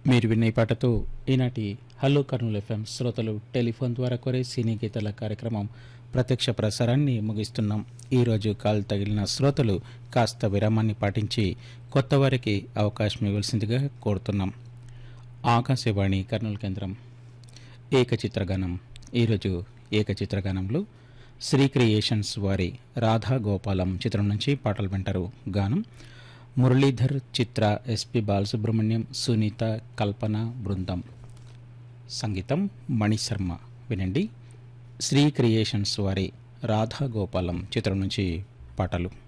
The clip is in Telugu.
మీరు విన్న ఈ పాటతో ఈనాటి హలో కర్నూలు ఎఫ్ఎం శ్రోతలు టెలిఫోన్ ద్వారా కోరే సినీ గీతాల కార్యక్రమం ప్రత్యక్ష ప్రసారాన్ని ముగిస్తున్నాం ఈరోజు కాల్ తగిలిన శ్రోతలు కాస్త విరామాన్ని పాటించి కొత్త వారికి అవకాశం ఇవ్వాల్సిందిగా కోరుతున్నాం ఆకాశవాణి కర్నూలు కేంద్రం ఏకచిత్రగానం ఈరోజు ఏకచిత్రగానంలో శ్రీ క్రియేషన్స్ వారి రాధా గోపాలం చిత్రం నుంచి పాటలు వింటారు గానం మురళీధర్ చిత్ర ఎస్పి బాలసుబ్రహ్మణ్యం సునీత కల్పన బృందం సంగీతం మణిశర్మ వినండి శ్రీ క్రియేషన్స్ వారి రాధా గోపాలం చిత్రం నుంచి పాటలు